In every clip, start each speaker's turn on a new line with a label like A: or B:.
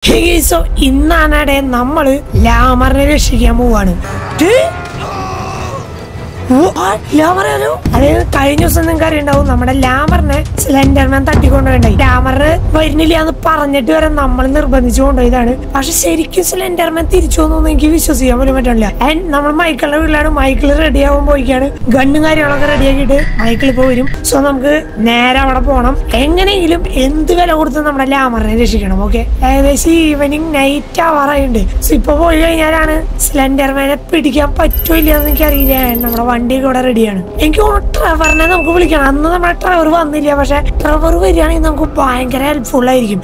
A: So ഇന്നാണടെ നമ്മള് ലാമറിനെ രക്ഷിക്കാൻ പോവാണ് ട്ട്? ഓ, ആ, ലാമറാലോ അതായത് കഴിഞ്ഞ ദിവസം നിങ്ങൾക്ക് അറിയണ്ടാവും നമ്മുടെ ലാമറിനെ സ്ലെൻഡർമാൻ തട്ടിക്കൊണ്ടുപോയി ലാമറിന് വരുന്നില്ല എന്ന് പറഞ്ഞിട്ട് വരെ നമ്മൾ നിർബന്ധിച്ചു കൊണ്ടുപോയതാണ് പക്ഷെ ശരിക്കും സ്ലെൻഡർമാൻ തിരിച്ചു വന്നു എനിക്ക് വിശ്വസിക്കാൻ പോലും പറ്റില്ല ആൻഡ് നമ്മൾ മൈക്കിളിന്റെ വീട്ടിലാണ് മൈക്കിൾ റെഡി ആവാൻ പോയിക്കാണ് ഗണ്ണും കാര്യങ്ങളൊക്കെ റെഡി ആക്കിയിട്ട് മൈക്കിൾ ഇപ്പൊ വരും സോ നമുക്ക് നേരെ അവിടെ പോകണം എങ്ങനെയെങ്കിലും എന്ത് വില കൊടുത്ത് നമ്മുടെ ലാമറിനെ രക്ഷിക്കണം ഓക്കെ ഏകദേശം ഈവനിങ് നൈറ്റ് ആവാറായിട്ടുണ്ട് സോ ഇപ്പൊ പോയി കഴിഞ്ഞാലാണ് സ്ലെൻഡർമാനെ പിടിക്കാൻ പറ്റോ ഇല്ലയെന്ന് എനിക്കറിയില്ല നമ്മുടെ വണ്ടിയൊക്കെ ഇവിടെ റെഡിയാണ് എനിക്ക് തോന്നുന്നു ട്രവറിനെ നമുക്ക് വിളിക്കണം അന്ന് നമ്മുടെ ട്രവർ വന്നില്ല പക്ഷെ ട്രവർ വരികയാണെങ്കിൽ നമുക്ക് ഭയങ്കര ഹെൽപ്ഫുൾ ആയിരിക്കും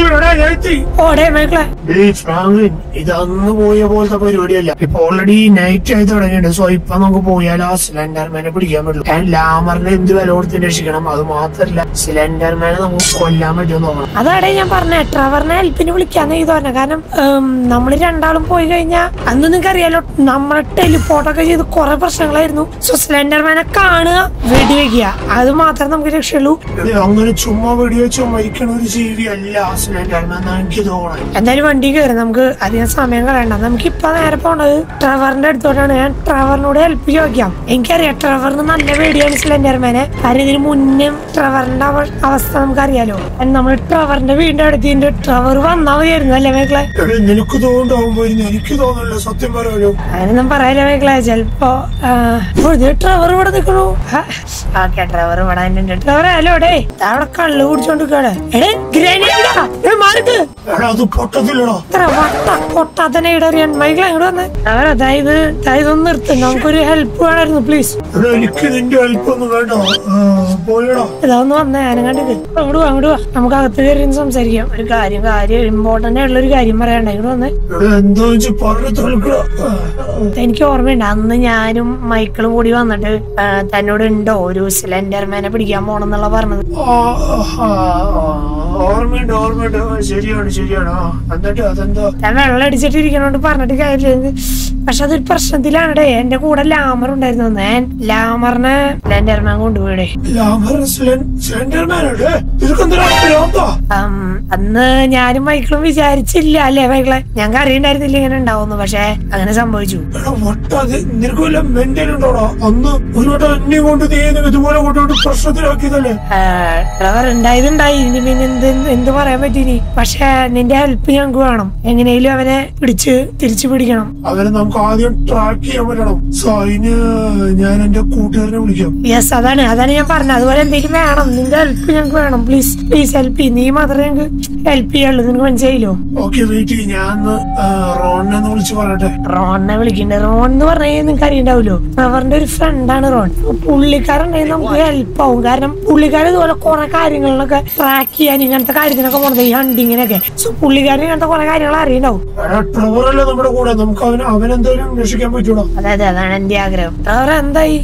A: ഓടേ മൈക്കിളെ
B: ഏയ് ഫ്രാങ്ക്ലിൻ ഇത് അന്ന് പോയ പോലത്തെ പരിപാടിയല്ല ഇപ്പൊ ഓൾറെഡി നൈറ്റ് ആയി തുടങ്ങിയിട്ടുണ്ട് സോ ഇപ്പൊ നമുക്ക് പോയാൽ ആ സിലിണ്ടർമാനെ പിടിക്കാൻ പറ്റുള്ളൂ ആൻഡ് ലാമറിനെ എന്ത് വില കൊടുത്ത് രക്ഷിക്കണം അത് മാത്രല്ല സിലിണ്ടർമാനെ നമുക്ക് കൊല്ലാൻ പറ്റുമെന്ന് നോക്കണം
A: അതാടെ ഞാൻ പറഞ്ഞ ട്രവറിനെ ഹെൽപ്പിന് വിളിക്കാന്ന് ഇത് പറഞ്ഞ കാരണം നമ്മൾ രണ്ടാളും പോയി കഴിഞ്ഞാൽ അന്ന് നിങ്ങൾക്ക് അറിയാലോ നമ്മളെ ടെലിപ്പോർട്ടൊക്കെ ചെയ്ത് കുറെ പ്രശ്നങ്ങളായിരുന്നു സോ സ്ലെൻഡർമാനെ കാണുക വെടിവെക്കുക അത് മാത്രമേ നമുക്ക് രക്ഷയുള്ളൂ
B: ഇത് അങ്ങനെ ചുമ്മാ വെടിവെച്ച് മരിക്കണ ഒരു ജീവി അല്ല സിലിണ്ടർമാൻ എന്നാണ് എനിക്ക് തോന്നുന്നത്
A: എന്തായാലും വണ്ടി കയറി നമുക്ക് അധികം സമയം കളയണ്ട നമുക്ക് ഇപ്പൊ നേരെ പോണത് ട്രവറിന്റെ അടുത്തോട്ടാണ് ഞാൻ ട്രവറിനോട് ഹെൽപ്പ് ചോദിക്കാം എനിക്കറിയാം ട്രവറിന് നല്ല പേടിയാണ് സ്ലെൻഡർമാനെ കാര്യം ഇതിന് മുന്നേ ട്രവറിന്റെ അവ- അവസ്ഥ നമുക്കറിയാലോ നമ്മൾ ട്രവറിന്റെ വീടിന്റെ അടുത്തിന്റെ ട്രവർ വന്നാ മതിയായിരുന്നു അല്ലേ മേക്കളെ
B: എടേ, നിനക്ക് തോന്നുന്നുണ്ടാവുമ്പോ എനിക്ക് തോന്നുന്നില്ല സത്യം പറയാലോ
A: അങ്ങനൊന്നും പറയില്ല മേക്കളെ ചെലപ്പോ ആ, ഓ, ഇത് ട്രവർ ഇവിടെ നിൽക്കണു ഓക്കെ ട്രവർ ഇവിടെ തന്നെ ട്രവർ ഹലോ ഡേ അവിടെ കള്ള് കുടിച്ചോണ്ട് കേടെ എടേ ഗ്രനേഡ് മാർക്ക്
B: എടാ അത് പൊട്ടത്തില്ലടാ
A: ഇത്ര വട്ട പൊട്ടാത്തന്നെ ഇടറിയാൻ മൈക്കിൾ അങ്ങോട്ട് വന്നേ അവർ അതായത് അതായത് ഒന്ന് നിർത്തും നമുക്കൊരു ഹെൽപ്പ് വേണമായിരുന്നു പ്ലീസ്
B: എടാ എനിക്ക് നിന്റെ അല്പൊന്നും വേണ്ട ആ, പോയടാ
A: ഇതാ ഒന്ന് വന്നേ ഞാനും കണ്ടിട്ട് അങ്ങോട്ട് വാ അങ്ങോട്ട് വാ നമുക്ക് അകത്ത് കയറി ഇരുന്ന് സംസാരിക്കാം ഒരു കാര്യം കാര്യം ഇമ്പോർട്ടന്റ് ആയിട്ടുള്ള ഒരു കാര്യം പറയണ്ട ഇങ്ങോട്ട് വന്നേ
B: എടാ എന്താ വെച്ച് പറഞ്ഞു തോൽക്കടാ
A: എനിക്ക് ഓർമ്മയുണ്ട് അന്ന് ഞാനും മൈക്കിളും കൂടി വന്നിട്ട് ആ, തന്നോട് ഉണ്ടോ ഒരു സിലിണ്ടർമാനെ പിടിക്കാൻ പോണെന്നുള്ള പറഞ്ഞത്
B: ആ, ആ, ആ, ഓർമ്മയുണ്ട് ഓർമ്മയുണ്ട് ആ, ശരിയാണ് ശരിയാണ് ആ എന്നിട്ട് അതെന്താ
A: ഞാൻ വെള്ളം അടിച്ചിട്ടിരിക്കണോണ്ട് പറഞ്ഞിട്ട് കാര്യമില്ല പക്ഷെ അതൊരു പ്രശ്നത്തിലാണേ എന്റെ കൂടെ ലാമർ ഉണ്ടായിരുന്നു ഞാൻ ലാമറിനെ സിലിണ്ടർമാൻ കൊണ്ടുപോയിടേ
B: സിലിണ്ടർമാനല്ലേ ഇതൊക്കെന്താ ഭ്രാന്താ?
A: ഉം, അന്ന് ഞാനും മൈക്കിളും വിചാരിച്ചില്ല അല്ലേ മൈക്കിളെ ഞങ്ങൾക്ക് അറിയണ്ടായിരുന്നില്ല ഇങ്ങനെ ഉണ്ടാവുന്നു പക്ഷെ അങ്ങനെ സംഭവിച്ചു
B: എടാ വട്ടാത് നിനക്ക് വല്ല മെന്റൽ ഉണ്ടോടാ അന്ന് ഒരു വട്ടം എന്നെ കൊണ്ട് നീ ഇത് ഇതുപോലെ കൊണ്ടുപോയിട്ട് പ്രശ്നത്തിലാക്കിയതല്ലേ
A: ഡ്രൈവർ ഉണ്ടായതുണ്ടായി ഇനി പിന്നെ എന്ത് എന്ത് പറയാൻ പറ്റിനി പക്ഷെ നിന്റെ ഹെൽപ്പ് ഞങ്ങൾക്ക് വേണം എങ്ങനെയും അവനെ പിടിച്ച് തിരിച്ചു പിടിക്കണം
B: അവരെ നമുക്ക് ആദ്യം ട്രാക്ക് ചെയ്യാൻ പറ്റണം സോ അതിന് ഞാൻ എന്റെ കൂട്ടുകാരനെ വിളിക്കാം
A: യെസ് അതാണ് അതാണ് ഞാൻ പറഞ്ഞത് അതുപോലെ എന്തെങ്കിലും വേണം നിന്റെ ഹെൽപ്പ് ഞങ്ങൾക്ക് വേണം പ്ലീസ് പ്ലീസ് ഹെൽപ്പ് ചെയ്യും നീ മാത്രമേ ഞങ്ങൾക്ക് ഹെൽപ്പ് ചെയ്യുള്ളൂ നിനക്ക് മനസ്സിലായില്ലോ
B: ഓക്കെ വെയിറ്റ് ചെയ്യും ഞാൻ ഒന്ന്, ആ, റോണിനെ ഒന്ന് വിളിച്ച് പറയട്ടെ
A: റോണിനെ വിളിക്കണ്ടേ റോൺ എന്ന് പറഞ്ഞാൽ നിങ്ങൾക്ക് അറിയണ്ടാവല്ലോ അവരുടെ ഒരു ഫ്രണ്ടാണ് റോൺ അപ്പൊ പുള്ളിക്കാരുണ്ടെങ്കിൽ നമുക്ക് ഹെൽപ്പ് ആവും കാരണം പുള്ളിക്കാരൻ ഇതുപോലെ കുറെ കാര്യങ്ങളിലൊക്കെ ട്രാക്ക് ചെയ്യാൻ ഇങ്ങനത്തെ കാര്യത്തിനൊക്കെ പോണത് ഈ ഹണ്ടിങ്ങിനൊക്കെ സോ പുള്ളിക്കാരൻ ഇങ്ങനത്തെ കുറെ കാര്യങ്ങൾ അറിയണ്ടാവും
B: എടാ ട്രവറല്ലേ നമ്മുടെ കൂടെ നമുക്ക് അവൻ അവനെന്തായാലും രക്ഷിക്കാൻ പറ്റൂടാ
A: അതെ അതെ അതാണ് എന്റെ ആഗ്രഹം അവർ എന്തായി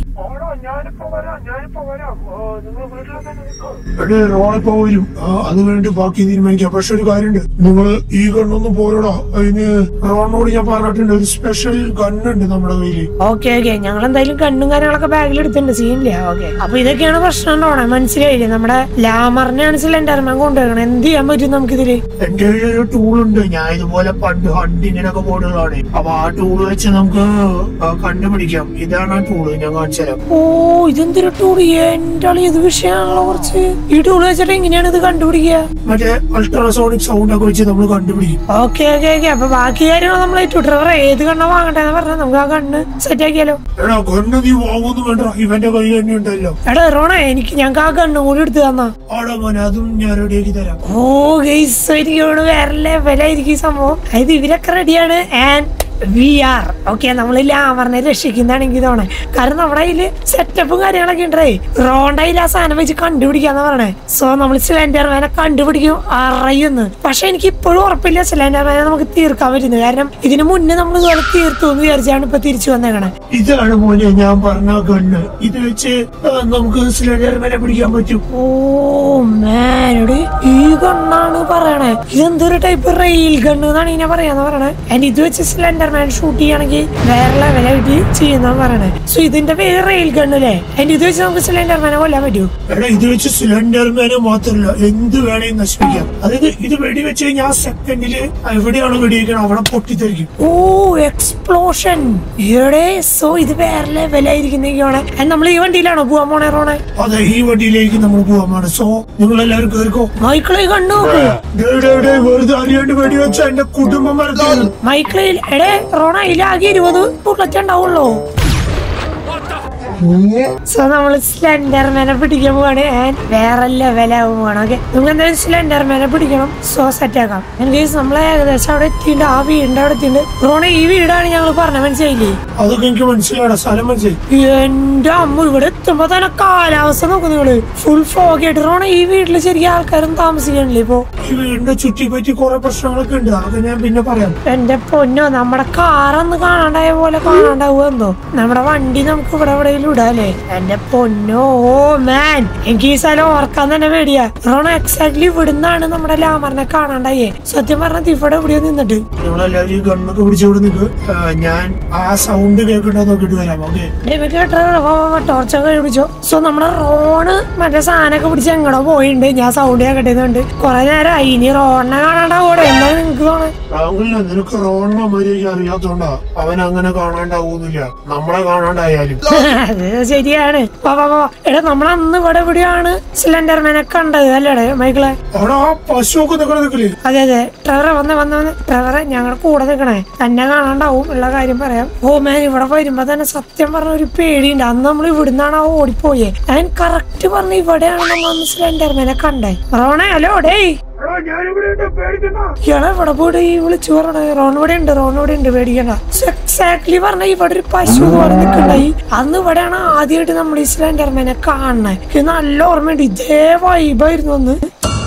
B: എടേ റോണിപ്പോ വരും ആ, അത് വേണ്ടി ബാക്കി തീരുമാനിക്കാം പക്ഷെ ഒരു കാര്യമുണ്ട് നിങ്ങൾ ഈ ഗണ്ണൊന്നും പോരടാ അതിന് റോണിനോട് ഞാൻ പറഞ്ഞിട്ടുണ്ട് ഒരു സ്പെഷ്യൽ ഗണ്ണുണ്ട് നമ്മുടെ കയ്യില്
A: ഓക്കെ ഓക്കെ ഞങ്ങൾ എന്തായാലും കണ്ണും കാര്യങ്ങളൊക്കെ ബാഗിൽ എടുത്തിട്ടുണ്ട് സീനില്ല ഓക്കെ അപ്പൊ ഇതൊക്കെയാണ് പ്രശ്നം ഉണ്ടാവണേ മനസ്സിലായില്ലേ നമ്മുടെ ലാമറിനെയാണ് സിലിണ്ടർമാൻ കൊണ്ടുവരണം എന്ത് ചെയ്യാൻ പറ്റും നമുക്കിതില്
B: എന്റെ കയ്യിൽ ഒരു ടൂൾ ഉണ്ട് ഞാൻ ഇതുപോലെ പണ്ട് ഹണ്ടിങ്ങിനൊക്കെ പോടുകളാണ് അപ്പൊ ആ ടൂൾ വെച്ച് നമുക്ക് ആ, കണ്ടുപിടിക്കാം ഇതാണ് ആ ടൂള് ഞാൻ കാണിച്ചു തരാം
A: ഓ ഇതെന്തൊരു ടൂൾ എന്റെ ആള് ഇത് വിഷയമാണല്ലോ കുറച്ച് ഈ ടൂൾ വെച്ചിട്ട് എങ്ങനെയാണ് ഇത് കണ്ടുപിടിക്കുക
B: മറ്റേ അൾട്രാസോണിക് സൗണ്ട് ഒക്കെ വെച്ച് നമ്മൾ കണ്ടുപിടിക്കും
A: ഓക്കെ ഓക്കെ ഓക്കെ അപ്പൊ ബാക്കി കാര്യങ്ങൾ നമ്മൾ ഡ്രൈവർ ഏത് കണ്ണ വാങ്ങട്ടെ എന്ന് പറഞ്ഞാൽ നമുക്ക് ആ കണ്ണ് സെറ്റ് ആക്കിയാലോ
B: എടാ ഗണ്ണ് നീ വാങ്ങുന്നു വേണ്ട ഇവന്റെ കയ്യിൽ തന്നെ ഉണ്ടല്ലോ
A: എടാ റോണേ എനിക്ക് ഞങ്ങൾക്ക് ആ കണ്ണും കൂടി എടുത്ത് തന്നാ
B: ആടാ മോനെ അതും ഞാൻ റെഡിയാക്കി തരാം
A: ഓ ഗൈസ് എനിക്ക് തോന്നുന്നു വേറെ ലെവലായിരിക്കും ഈ സംഭവം അതായത് ഇവരൊക്കെ റെഡിയാണ് ആൻഡ് വി ആർ ഓക്കെ നമ്മൾ ലാമറിനെ രക്ഷിക്കുന്നതാണെങ്കിൽ ഇതാണ് കാരണം നമ്മുടെ കയ്യില് സെറ്റപ്പും കാര്യങ്ങളൊക്കെ ഉണ്ടേ റോണ്ട കയ്യിൽ ആ സാധനം വെച്ച് കണ്ടുപിടിക്കാന്ന് പറയണേ സോ നമ്മൾ സിലിണ്ടർമാനെ കണ്ടുപിടിക്കും അറിയുന്നു പക്ഷെ എനിക്ക് ഇപ്പോഴും ഉറപ്പില്ല സിലിണ്ടർമാനെ നമുക്ക് തീർക്കാൻ പറ്റുന്നു കാരണം ഇതിനു മുന്നേ നമ്മൾ ഇതുപോലെ തീർത്തു എന്ന് വിചാരിച്ചാണ് ഇപ്പൊ തിരിച്ചു വന്നേക്കണേ
B: ഇതാണ് മോനെ ഞാൻ പറഞ്ഞ ഗണ്ണ് ഇത് വെച്ച് ആ, നമുക്ക് സിലിണ്ടർമാനെ പിടിക്കാൻ പറ്റും
A: ഓ മാനോട് ഈ ഗണ്ണാണ് പറയണേ ഇതെന്തൊരു ടൈപ്പ് റെയിൽ ഗണ്ണ് എന്നാണ് ഇതിനെ പറയാന്ന് പറയണേ ആൻഡ് ഇത് വെച്ച് സിലിണ്ടർ സ്ലെൻഡർമാൻ ഷൂട്ട് ചെയ്യണമെങ്കിൽ വേറെ ലെവലായിട്ട് ചെയ്യുന്ന പറയണേ സോ ഇതിന്റെ പേര് റെയിൽ ഗണ്ണല്ലേ അതിന്റെ ഇത് വെച്ച് നമുക്ക് സ്ലെൻഡർമാനെ കൊല്ലാൻ പറ്റൂ
B: എടാ ഇത് വെച്ച് സിലിണ്ടർമാനെ മാത്രമല്ല എന്ത് വേണേലും നശിപ്പിക്കാം അതായത് ഇത് വെടിവെച്ച് കഴിഞ്ഞാൽ ആ സെക്കൻഡില് എവിടെയാണ് വെടിവെക്കണം അവിടെ പൊട്ടിത്തെറിക്കും
A: ഓ എക്സ്പ്ലോഷൻ ഇവിടെ സോ ഇത് വേറെ ലെവലായിരിക്കുന്നൊക്കെയാണ് നമ്മൾ ഈ വണ്ടിയിലാണോ പോവാൻ പോണേ റോണെ
B: അതെ ഈ വണ്ടിയിലേക്ക് നമ്മൾ പോകാൻ പാടും സോ നിങ്ങൾ എല്ലാവരും കേൾക്കോ
A: മൈക്കിളെ കണ്ടു നോക്ക്
B: ഡേ, ഡേ, ഡേ, വെറുതെ അറിയാണ്ട് വെടിവെച്ച എന്റെ കുടുംബം വരത്തേക്കും
A: മൈക്കിളിൽ എടേ റോണ ഇതിലാകെ ഇരുപത് ബുള്ളറ്റ് ഉണ്ടാവുള്ളൂ സോ നമ്മൾ സ്ലെൻഡർമാനെ പിടിക്കാൻ പോവാണ് ആൻഡ് വേറെ ലെവലാവും പോവാണ് ഓക്കെ നമുക്ക് എന്തായാലും സ്ലെൻഡർമാനെ പിടിക്കണം സോ സെറ്റ് ആക്കാം എനിക്ക് നമ്മൾ ഏകദേശം അവിടെ എത്തിയിട്ടുണ്ട് ആ വീടിന്റെ അവിടെ എത്തിയിട്ടുണ്ട് റോണ ഈ വീടാണ് ഞങ്ങൾ പറഞ്ഞ മനസ്സിലായില്ലേ
B: അതൊക്കെ എനിക്ക് മനസ്സിലാടാ സ്ഥലം മനസ്സിലായി
A: എന്റെ അമ്മ ഇവിടെ എത്തുമ്പോ തന്നെ കാലാവസ്ഥ നോക്കും നിങ്ങള് ഫുൾ ഫോഗ് ആയിട്ട് റോണ ഈ വീട്ടില് ശരിക്കും ആൾക്കാരും താമസിക്കണില്ലേ ഇപ്പൊ
B: ഈ വീടിന്റെ ചുറ്റിപ്പറ്റി കുറെ പ്രശ്നങ്ങളൊക്കെ ഉണ്ട് അതൊക്കെ ഞാൻ പിന്നെ പറയാം
A: എന്റെ പൊന്നോ നമ്മുടെ കാറന്ന് കാണാണ്ടായ പോലെ കാണാണ്ടാവുക എന്തോ നമ്മുടെ വണ്ടി നമുക്ക് ഇവിടെ എവിടെയെങ്കിലും ഇടാല്ലേ എന്റെ പൊന്നോ ഓ മാൻ എനിക്ക് ഈ സ്ഥലം ഓർക്കാൻ തന്നെ പേടിയാ റോണ എക്സാക്ട്ലി ഇവിടുന്നാണ് നമ്മുടെ ലാമറിനെ കാണാണ്ടായേ സത്യം പറഞ്ഞത് ഇവിടെ എവിടെയോ നിന്നിട്ട്
B: നിങ്ങളെല്ലാവരും ഈ ഗണ്ണൊക്കെ പിടിച്ചോട് നിൽക്ക് ഞാൻ ആ സൗണ്ട് കേൾക്കണ്ടോ നോക്കിട്ട് വരാം ഓക്കെ
A: ടോർച്ചൊക്കെ പിടിച്ചോ സോ നമ്മുടെ റോണ് മറ്റേ സാധനമൊക്കെ പിടിച്ച് എങ്ങടോ പോയിട്ടുണ്ട് ഞാൻ സൗണ്ട് കേട്ടിട്ടുണ്ട് കുറെ നേരമായി ഇനി റോണിനെ കാണാണ്ടാവൂടെ എന്താ നിങ്ങക്ക് തോന്നേ
B: രാഹുലിനെ നിനക്ക് റോണിനെ മര്യാദയ്ക്ക് അറിയാത്തോണ്ടാ അവൻ അങ്ങനെ കാണാണ്ടാവൂന്നില്ല നമ്മളെ കാണാണ്ടായാലും
A: അത് ശരിയാണ് വാ, വാ, വാ. എടാ നമ്മൾ അന്ന് ഇവിടെ എവിടെയാണ് സിലിണ്ടർമാനെ കണ്ടത് അല്ലേടെ മൈക്കിളെ
B: അവിടെ ആ പശുവൊക്കെ നിൽക്കണ നിൽക്കില്ലേ
A: അതെ അതെ ട്രവറെ വന്ന് വന്ന് വന്ന് ട്രവറെ ഞങ്ങളുടെ കൂടെ നിൽക്കണേ തന്നെ കാണാണ്ടാവും ഉള്ള കാര്യം പറയാം ഓ മാൻ ഇവിടെ വരുമ്പോ തന്നെ സത്യം പറഞ്ഞ ഒരു പേടിയുണ്ട് അന്ന് നമ്മൾ ഇവിടുന്നാണ് ആ ഓടിപ്പോയേ ഞാൻ കറക്റ്റ് പറഞ്ഞ ഇവിടെയാണ് നമ്മൾ അന്ന് സിലിണ്ടർമാനെ കണ്ടേ റോണേ ഹലോ ഡേയ്
B: ഞാനിവിടെ പേടിക്കണ്ട
A: ഇയാളെ ഇവിടെ പോയിട്ട് ഈ വിളിച്ചു പറഞ്ഞ റോൺ ഇവിടെ ഉണ്ട് റോൺ ഇവിടെ ഉണ്ട് പേടിക്കണ്ട എക്സാക്ട്ലി പറഞ്ഞ ഇവിടെ ഒരു പശു പോലെ നിൽക്കണ്ടായി അന്ന് ഇവിടെയാണ് ആദ്യമായിട്ട് നമ്മൾ ഈ സിലിണ്ടർമാനെ കാണണേ എനിക്ക് നല്ല ഓർമ്മയുണ്ട് ഇതേ വൈബായിരുന്നു അന്ന്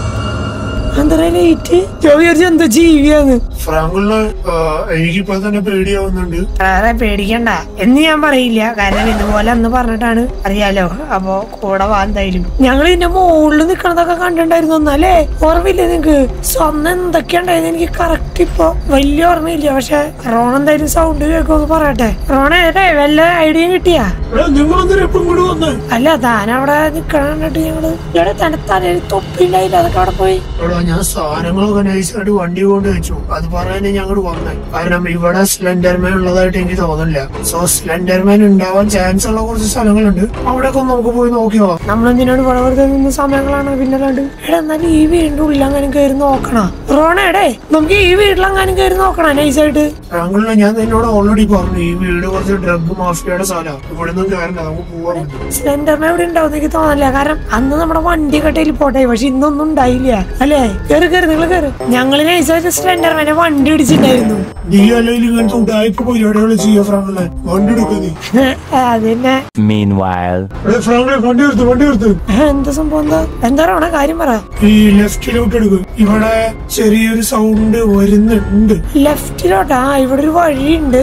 A: എന്താ ലേറ്റ് ഞാൻ വിചാരിച്ചു എന്താ ജീവിയാന്ന്
B: ഫ്രാങ്കിളിന് എനിക്കിപ്പോ തന്നെ പേടിയാവുന്നുണ്ട്
A: വേറെ പേടിക്കണ്ട എന്ന് ഞാൻ പറയില്ല കാരണം ഇതുപോലെ അന്ന് പറഞ്ഞിട്ടാണ് അറിയാലോ അപ്പൊ കൂടെ വാ എന്തായാലും ഞങ്ങൾ ഇതിന്റെ മുകളിൽ നിക്കണതൊക്കെ കണ്ടിട്ടുണ്ടായിരുന്നു ഒന്നല്ലേ ഓർമ്മയില്ലേ നിങ്ങക്ക് സ്വന്തം എന്തൊക്കെയുണ്ടായിരുന്നു എനിക്ക് കറക്റ്റ് ഇപ്പൊ വലിയ ഓർമ്മയില്ല പക്ഷെ റോൺ എന്തായാലും സൗണ്ട് കേൾക്കുമെന്ന് പറയട്ടെ റോണ ഏട്ടേ വല്ല ഐഡിയ കിട്ടിയാ
B: നിങ്ങളൊന്നും എപ്പം കൂടെ വന്ന്
A: അല്ല താൻ അവിടെ നിക്കണ കണ്ടിട്ട് ഞങ്ങള് ഇവിടെ തന്നെ തലയിൽ തൊപ്പി ഉണ്ടായില്ല അതൊക്കെ അവിടെ പോയി
B: എടാ ഞാൻ സാധനങ്ങളൊക്കെ നൈസായിട്ട് വണ്ടി കൊണ്ട് വെച്ചു അത് പറയാനേ ഞങ്ങൾ വന്നേ കാരണം ഇവിടെ സിലിണ്ടർമാൻ ഉള്ളതായിട്ട് എനിക്ക് തോന്നുന്നില്ല സോ സിലിണ്ടർമാൻ ഉണ്ടാവാൻ ചാൻസ് ഉള്ള കുറച്ച് സ്ഥലങ്ങളുണ്ട് അവിടെയൊക്കെ ഒന്ന് നമുക്ക് പോയി നോക്കി പോവാം
A: നമ്മളെന്തിനാണ് ഇവിടെ വെറുതെ നിന്ന് സമയങ്ങളാണ് പിന്നെ അല്ലാണ്ട് എടാ എന്നാലും ഈ വീടിന്റെ ഉള്ളിലെങ്ങാനും കയറി നോക്കണ റോണേടേ നമുക്ക് ഈ വീട്ടിലെങ്ങാനും കയറി നോക്കണ നൈസായിട്ട്
B: ഫ്രാങ്കിളിനെ ഞാൻ നിന്നോട് ഓൾറെഡി പറഞ്ഞു ഈ വീട് കുറച്ച് ഡ്രഗ് മാഫിയയുടെ സ്ഥലമാണ് ഇവിടെ നിന്നും കയറണ്ട നമുക്ക് പോവാൻ പറ്റും
A: സിലിണ്ടറിനെ എവിടെ ഉണ്ടാവും എനിക്ക് തോന്നില്ല കാരണം അന്ന് നമ്മുടെ വണ്ടി കട്ടയിൽ പോട്ടെ പക്ഷെ ഇന്നൊന്നും ഉണ്ടായില്ല അല്ലേ കയറി കയറി നിങ്ങൾ കയറി ഞങ്ങൾ നൈസായിട്ട് സിലിണ്ടർമാനെ വണ്ടി ഇടിച്ചിട്ടുണ്ടായിരുന്നു
B: നീ അല്ലെങ്കിൽ ഇങ്ങനത്തെ ഉടായ്പ പരിപാടികൾ ചെയ്യാ ഫ്രാങ്കിളെ വണ്ടി എടുക്കുക നീ
A: അതിനെ
C: Meanwhile.
B: എടേ ഫ്രാങ്കിളെ വണ്ടി എടുത്ത് വണ്ടി എടുത്ത്
A: എന്താ സംഭവം എന്താ എന്താ റോണ കാര്യം പറ
B: ഈ ലെഫ്റ്റിലോട്ട് എടുക്കും ഇവിടെ ചെറിയൊരു സൗണ്ട് വരുന്നുണ്ട്
A: ലെഫ്റ്റിലോട്ടാ ഇവിടെ ഒരു വഴിയുണ്ട്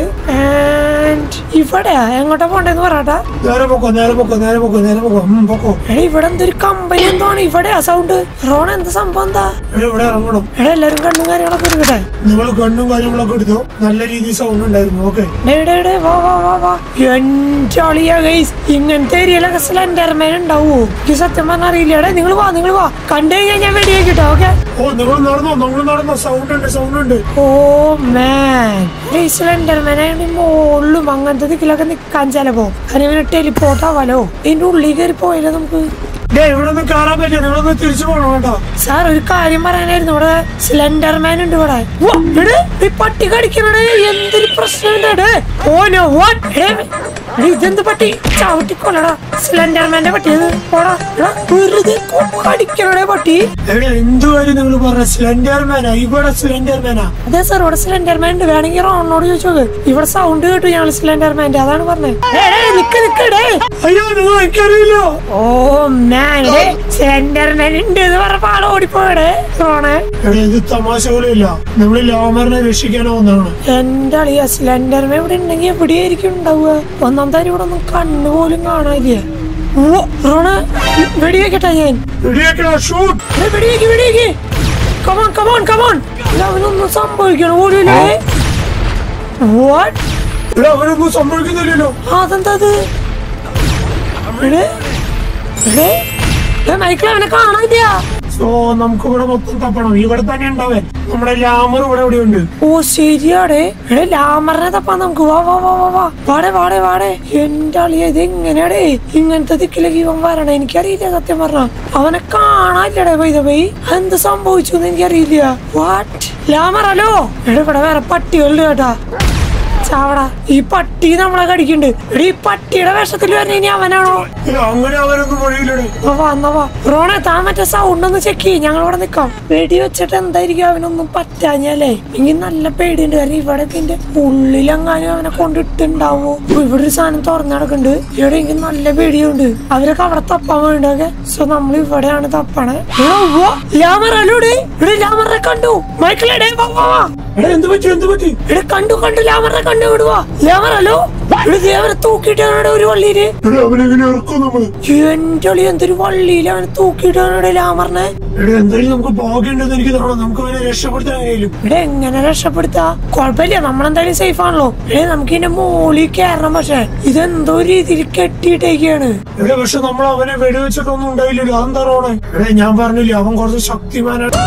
A: ആൻഡ് ഇവിടെയാ എങ്ങോട്ടാ പോണ്ടെന്ന് പറയട്ടാ
B: നേരെ പൊക്കോ നേരെ പൊക്കോ നേരെ പൊക്കോ നേരെ പൊക്കോ ഉം, പൊക്കോ
A: എടാ ഇവിടെ എന്തൊരു കമ്പനി എന്താണ് ഇവിടെയാ സൗണ്ട് റോണ എന്താ സംഭവം എന്താ
B: എടേ ഇവിടെ ഇറങ്ങണം
A: എടാ എല്ലാരും കണ്ണും കാര്യങ്ങളൊക്കെ എടുക്കട്ടെ
B: നിങ്ങൾ കണ്ണും കാര്യങ്ങളൊക്കെ എടുത്തോ നല്ല രീതിയിൽ സൗണ്ട് ഉണ്ടായിരുന്നു ഓക്കെ
A: ഡേ, ഡേ, ഡേ, വാ വാ വാ വാ എന്റെ അളിയാ ഗൈസ് ഇങ്ങനത്തെ ഏരിയയിലൊക്കെ സ്ലെൻഡർമാൻ ഉണ്ടാവോ എനിക്ക് സത്യം പറഞ്ഞാൽ അറിയില്ല എടാ നിങ്ങൾ വാ നിങ്ങൾ വാ കണ്ടു കഴിഞ്ഞാൽ ഞാൻ വെടിയാക്കിട്ടോ ഓക്കെ
B: ഓ നിങ്ങൾ നടന്നോ നിങ്ങൾ നടന്നോ സൗണ്ട് ഉണ്ട് സൗണ്ട് ഉണ്ട്
A: ഓ മാൻ ഈ സ്ലെൻഡർമാനെ മുകളിലും അങ്ങനത്തെ ദിക്കിലൊക്കെ നിക്കാൻ ചിലപ്പോ കാരണം ഇവന് ടെലിപ്പോർട്ട് ആവാലോ ഇതിന്റെ ഉള്ളിൽ കയറി പോയാലോ നമുക്ക്
B: ഡേ ഇവിടെ നിന്ന് കാണാൻ പറ്റില്ല നിങ്ങളൊന്ന് തിരിച്ചു പോകണം കേട്ടോ
A: സാർ ഒരു കാര്യം പറയാനായിരുന്നു ഇവിടെ സ്ലെൻഡർമാൻ ഉണ്ട് ഇവിടെ വാ, എടേ, ഈ പട്ടി കടിക്കണേ എന്തൊരു പ്രശ്നമുണ്ട് ഓനോ വാട്ട് ഇതെന്ത് പട്ടി ചവിട്ടിക്കൊല്ലടാ സ്ലെൻഡർമാന്റെ പട്ടി അത് പോടാ എടാ, വെറുതെ കടിക്കണേ പട്ടി
B: എവിടെ എന്ത് കാര്യം നിങ്ങൾ പറഞ്ഞ സിലിണ്ടർമാനാ ഇവിടെ സിലിണ്ടർമാനാ
A: അതെ സാർ ഇവിടെ സ്ലെൻഡർമാൻ ഉണ്ട് വേണമെങ്കിൽ റോണിനോട് ചോദിച്ചു നോക്ക് ഇവിടെ സൗണ്ട് കേട്ടു ഞങ്ങൾ സ്ലെൻഡർമാന്റെ അതാണ് പറഞ്ഞത് നിക്ക് നിക്കടേ
B: അയ്യോ നിങ്ങൾ എനിക്കറിയില്ല
A: ഓ മാൻ സ്ലെൻഡർമാൻ ഉണ്ട് എന്ന് പറഞ്ഞപ്പോ ആള് ഓടിപ്പോയടേ റോണേ
B: എടാ ഇത് തമാശ പോലെയില്ല നമ്മൾ ലാമറിനെ രക്ഷിക്കാനോ ഒന്നാണ്
A: എന്റെ അളിയ സ്ലെൻഡർമ ഇവിടെ ഉണ്ടെങ്കിൽ എവിടെയായിരിക്കും ഉണ്ടാവുക ഒന്നാം തരം ഇവിടെ ഒന്നും കണ്ണുപോലും കാണാനില്ല ഓ റോണ വെടിവെക്കട്ടെ ഞാൻ
B: റെഡിയാക്കണ ഷൂട്ട്
A: ഏ, വെടിവെക്ക് വെടിവെക്ക് കമോൺ കമോൺ കമോൺ അവനൊന്നും സംഭവിക്കണം ഓടില്ലേ വാട്ട്
B: എടാ അവനൊന്നും സംഭവിക്കുന്നില്ലല്ലോ
A: അതെന്താ അത് എടേ, എടേ, എടേ, മൈക്കിൾ അവനെ കാണാനില്ല
B: സോ നമുക്ക് ഇവിടെ മൊത്തം തപ്പണം ഇവിടെ തന്നെ ഉണ്ടാവൻ നമ്മുടെ ലാമർ ഇവിടെ ഇവിടെ ഉണ്ട്
A: ഓ ശരിയാടേ എടേ ലാമറിനെ തപ്പാ നമുക്ക് വാ വാ വാ വാ വാ വാടേ വാടേ വാടേ എന്റെ അളിയ ഇത് എങ്ങനെയാടേ ഇങ്ങനത്തെ ദിക്കിലേക്ക് ഇവൻ വരണേ എനിക്കറിയില്ല സത്യം പറഞ്ഞ അവനെ കാണാനില്ലടേ പൈത പോയി എന്ത് സംഭവിച്ചു എന്ന് എനിക്കറിയില്ല വാട്ട് ലാമർ ഹലോ എടേ ഇവിടെ വേറെ പട്ടികളുണ്ട് കേട്ടാ ചാവടാ ഈ പട്ടി നമ്മളെ കടിക്കുന്നുണ്ട് എടീ ഈ പട്ടിയുടെ വേഷത്തിൽ വരണ ഇനി അവനാണോ
B: ഇല്ല, അങ്ങനെ അവനൊന്നും വഴിയില്ലടേ
A: വാ, വാ എന്നാ വാ റോണെ താൻ മറ്റേ സൗണ്ട് ഒന്ന് ചെക്ക് ചെയ്യും ഞങ്ങൾ ഇവിടെ നിക്കാം വെടി വെച്ചിട്ട് എന്തായിരിക്കും അവനൊന്നും പറ്റാഞ്ഞാലേ എനിക്ക് നല്ല പേടിയുണ്ട് കാരണം ഇവിടെ ഇതിന്റെ ഉള്ളിലെങ്ങാനും അവനെ കൊണ്ടിട്ടുണ്ടാവോ ഓ, ഇവിടെ ഒരു സാധനം തുറന്നു നടക്കുന്നുണ്ട് ഇവിടെ എനിക്ക് നല്ല പേടിയുണ്ട് അവരൊക്കെ അവിടെ തപ്പാൻ വേണ്ടൊക്കെ സോ നമ്മൾ ഇവിടെയാണ് തപ്പണേ ലാമറല്ലൂടെ ഇവിടെ ലാമറെ കണ്ടു മൈക്കിളെ വാ വാ വാ
B: എടാ എന്ത് പറ്റി എന്ത് പറ്റി
A: ഇവിടെ കണ്ടു കണ്ടു ലാമറെ കണ്ടു വിടുവാ ലാമറല്ലോ ഇവിടെ ദേ അവരെ തൂക്കിയിട്ടാണ് ഒരു വള്ളിയില്
B: എടാ അവനെങ്ങനെ ഇറക്കും നമ്മള്
A: എന്റെ അളി എന്തൊരു വള്ളിയില് അവനെ തൂക്കിയിട്ടാണ് ലാമറിനെ
B: എടാ എന്തായാലും നമുക്ക് ഭാഗ്യമുണ്ടെന്ന് എനിക്ക് തോന്നണം നമുക്ക് അവനെ രക്ഷപ്പെടുത്താൻ കഴിയും
A: ഇവിടെ എങ്ങനെ രക്ഷപ്പെടുത്താ കുഴപ്പമില്ല നമ്മളെന്തായാലും സേഫ് ആണല്ലോ ഏ നമുക്ക് ഇതിന്റെ മോളിൽ കയറണം പക്ഷെ ഇതെന്തോ രീതിയിൽ കെട്ടിയിട്ടേക്കാണ്
B: എടാ പക്ഷെ നമ്മൾ അവനെ വെടിവെച്ചിട്ടൊന്നും ഉണ്ടായില്ലല്ലോ അതെന്താ റോണേ എടാ ഞാൻ പറഞ്ഞില്ലേ അവൻ കുറച്ച് ശക്തിമാനാണ്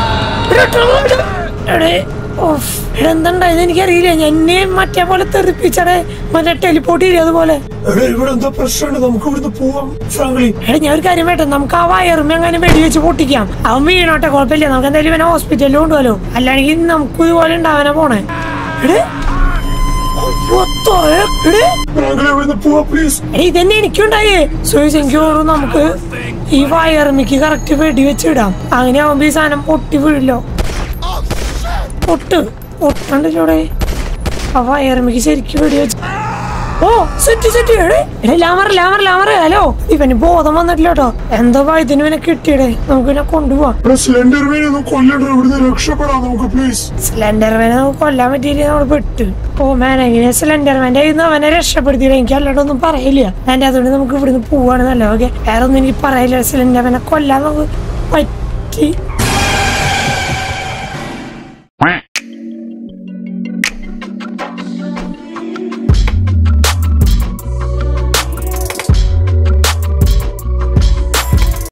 A: എന്തുണ്ടായത് എനിക്കറിയില്ല എന്നെ മറ്റേ പോലെ തെറിപ്പിച്ചടേ മറ്റേ ടെലിപ്പോർട്ട് ചെയ്യും അതുപോലെ
B: എടാ ഇവിടെ എന്താ പ്രശ്നമുണ്ട് നമുക്ക് ഇവിടുന്ന് പോവാം ഫ്രാങ്ക്ലി
A: എടാ ഞാൻ ഒരു കാര്യം വേട്ടെ നമുക്ക് ആ വയറും എങ്ങനെ വെടിവെച്ച് പൊട്ടിക്കാം അവൻ വീണോട്ടെ കുഴപ്പമില്ല നമുക്ക് എന്തായാലും ഇവനെ ഹോസ്പിറ്റലിൽ കൊണ്ടുപോലോ അല്ലാണെങ്കിൽ നമുക്ക് ഇതുപോലെ ഉണ്ടാവാനാ പോണേ എടേ what the heck? എടേ
B: ഫ്രാങ്ക്ലി ഇവിടുന്ന് പോവാ പ്ലീസ്
A: എടേ ഇതന്നെ എനിക്കുണ്ടായേ സോയിസ് എനിക്ക് തോന്നുന്നു നമുക്ക് ഈ വയർമിക്ക് കറക്റ്റ് വെടി വെച്ചിടാം അങ്ങനെ ആവുമ്പോ ഈ സാധനം പൊട്ടി വീഴില്ലോ പൊട്ട് പൊട്ടണ്ടല്ലോടെ ആ വയർമിക്ക് ശരിക്കും വെടി വെച്ച് ഓ സെറ്റ് സെറ്റ് എടേ എടേ ലാമർ ലാമർ ലാമർ ഹലോ ഇവന് ബോധം വന്നിട്ടില്ല കേട്ടോ എന്തോ ഇതിന് ഇവനെ കിട്ടിയടേ നമുക്ക് ഇവനെ കൊണ്ടുപോവാം
B: എടാ സിലിണ്ടർ മീൻ ഒന്ന് കൊല്ലണ്ട ഇവിടുന്ന് രക്ഷപ്പെടാം നമുക്ക് പ്ലീസ്
A: സിലിണ്ടർമാനെ നമുക്ക് കൊല്ലാൻ പറ്റിയില്ല നമ്മൾ പെട്ട് ഓ മാൻ എങ്ങനെ സിലിണ്ടർമാന്റെ കയ്യിൽ നിന്ന് അവനെ രക്ഷപ്പെടുത്തിയില്ല എനിക്ക് അല്ലാണ്ടൊന്നും പറയില്ല എന്റെ അതുകൊണ്ട് നമുക്ക് ഇവിടുന്ന് പോവാണ് നല്ല ഓക്കെ വേറെ ഒന്നും എനിക്ക് പറയില്ല സിലിണ്ടർമാനെ കൊല്ലാൻ നമുക്ക് പറ്റി